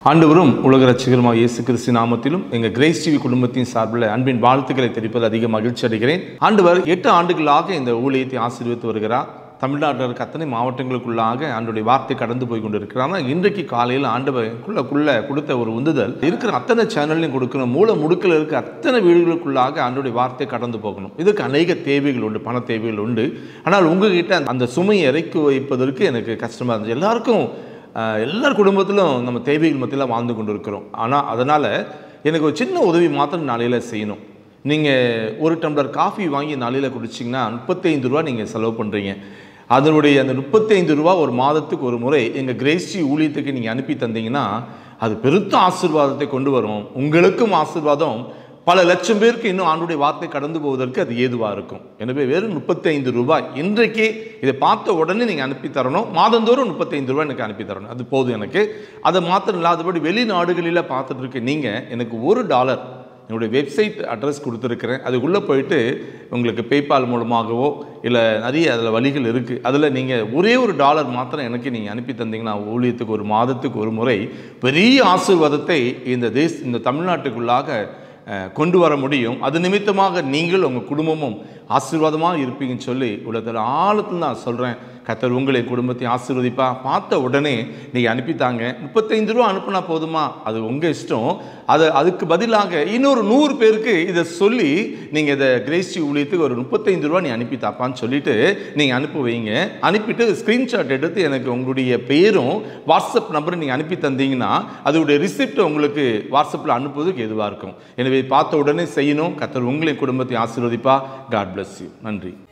ஆண்டவரும் உலக ரட்சகருமாக இயேசு கிறிஸ்து நாமத்திலும் எங்கள் கிரேஸ் டிவி குடும்பத்தின் சார்பில் அன்பின் வாழ்த்துக்களை தெரிவிப்பது அதிக மகிழ்ச்சி அடைகிறேன் ஆண்டவர் எட்டு ஆண்டுகளாக இந்த ஊழியத்தை ஆசீர்வித்து வருகிறார் தமிழ்நாட்டில் இருக்க அத்தனை மாவட்டங்களுக்குள்ளாக ஆண்டுடைய வார்த்தை கடந்து போய் கொண்டிருக்கிறார் ஆனால் இன்றைக்கு காலையில் ஆண்டவருக்குள்ளக்குள்ள கொடுத்த ஒரு உந்துதல் இருக்கிற அத்தனை சேனல்லையும் கொடுக்கணும் மூல முடுக்கில் இருக்க அத்தனை வீடுகளுக்குள்ளாக ஆண்டுடைய வார்த்தை கடந்து போகணும் இதுக்கு அநேக தேவைகள் உண்டு பண தேவைகள் உண்டு ஆனால் உங்ககிட்ட அந்த சுமையை இறக்கி வைப்பதற்கு எனக்கு கஷ்டமாக இருந்துச்சு எல்லாருக்கும் ஆஹ், எல்லார் குடும்பத்திலும் நம்ம தேவைகள் மத்தியில் வாழ்ந்து கொண்டு இருக்கிறோம் ஆனால் அதனால் எனக்கு ஒரு சின்ன உதவி மாத்திரம் நாளையில் செய்யணும் நீங்கள் ஒரு டம்ளர் காஃபி வாங்கி நாளையில் குடிச்சிங்கன்னா முப்பத்தைந்து ரூபா நீங்கள் செலவு பண்ணுறீங்க அதனுடைய அந்த முப்பத்தைந்து ரூபா ஒரு மாதத்துக்கு ஒரு முறை எங்கள் கிரேஸ்டி ஊழியத்துக்கு நீங்கள் அனுப்பி தந்தீங்கன்னா அது பெருத்த ஆசீர்வாதத்தை கொண்டு வரும் உங்களுக்கும் ஆசீர்வாதம் பல லட்சம் பேருக்கு இன்னும் ஆண்டுடைய வார்த்தை கடந்து போவதற்கு அது ஏதுவாக இருக்கும் எனவே வெறும் முப்பத்தைந்து ரூபாய் இன்றைக்கே இதை பார்த்த உடனே நீங்கள் அனுப்பி தரணும் மாதந்தோறும் முப்பத்தைந்து ரூபாய் எனக்கு அனுப்பி தரணும் அது போதும் எனக்கு அதை மாத்திரம் இல்லாதபடி வெளிநாடுகளில் பார்த்துட்டு இருக்க நீங்கள் எனக்கு ஒரு டாலர் என்னுடைய வெப்சைட் அட்ரஸ் கொடுத்துருக்கிறேன் அதுக்குள்ளே போயிட்டு உங்களுக்கு பேபால் மூலமாகவோ இல்லை நிறைய அதில் வழிகள் இருக்குது அதில் நீங்கள் ஒரே ஒரு டாலர் மாத்திரம் எனக்கு நீங்கள் அனுப்பி தந்தீங்கன்னா ஊழியத்துக்கு ஒரு மாதத்துக்கு ஒரு முறை பெரிய ஆசீர்வாதத்தை இந்த தேச இந்த தமிழ்நாட்டுக்குள்ளாக அஹ், கொண்டு வர முடியும் அது நிமித்தமாக நீங்கள் உங்கள் குடும்பமும் ஆசீர்வாதமாக இருப்பீங்கன்னு சொல்லி உலகத்தில் ஆழத்தில் நான் சொல்கிறேன் கத்தர் உங்களை குடும்பத்தை ஆசீர்வதிப்பா பார்த்த உடனே நீங்கள் அனுப்பித்தாங்க முப்பத்தைந்து ரூபா அனுப்புனா போதுமா அது உங்கள் இஷ்டம் அது அதுக்கு பதிலாக இன்னொரு நூறு பேருக்கு இதை சொல்லி நீங்கள் இதை கிரேஸ்டி ஊழியத்துக்கு ஒரு முப்பத்தைந்து ரூபா நீ அனுப்பி தாப்பான்னு சொல்லிட்டு நீங்கள் அனுப்பி வைங்க அனுப்பிட்டு ஸ்க்ரீன்ஷாட் எடுத்து எனக்கு உங்களுடைய பேரும் வாட்ஸ்அப் நம்பரும் நீங்கள் அனுப்பி தந்தீங்கன்னா அதோடைய ரிசிப்ட் உங்களுக்கு வாட்ஸ்அப்பில் அனுப்புவதற்கு எதுவாக இருக்கும் எனவே பார்த்த உடனே செய்யணும் கத்தர் உங்களை குடும்பத்தை ஆசீர்வதிப்பா காட் bless யூ நன்றி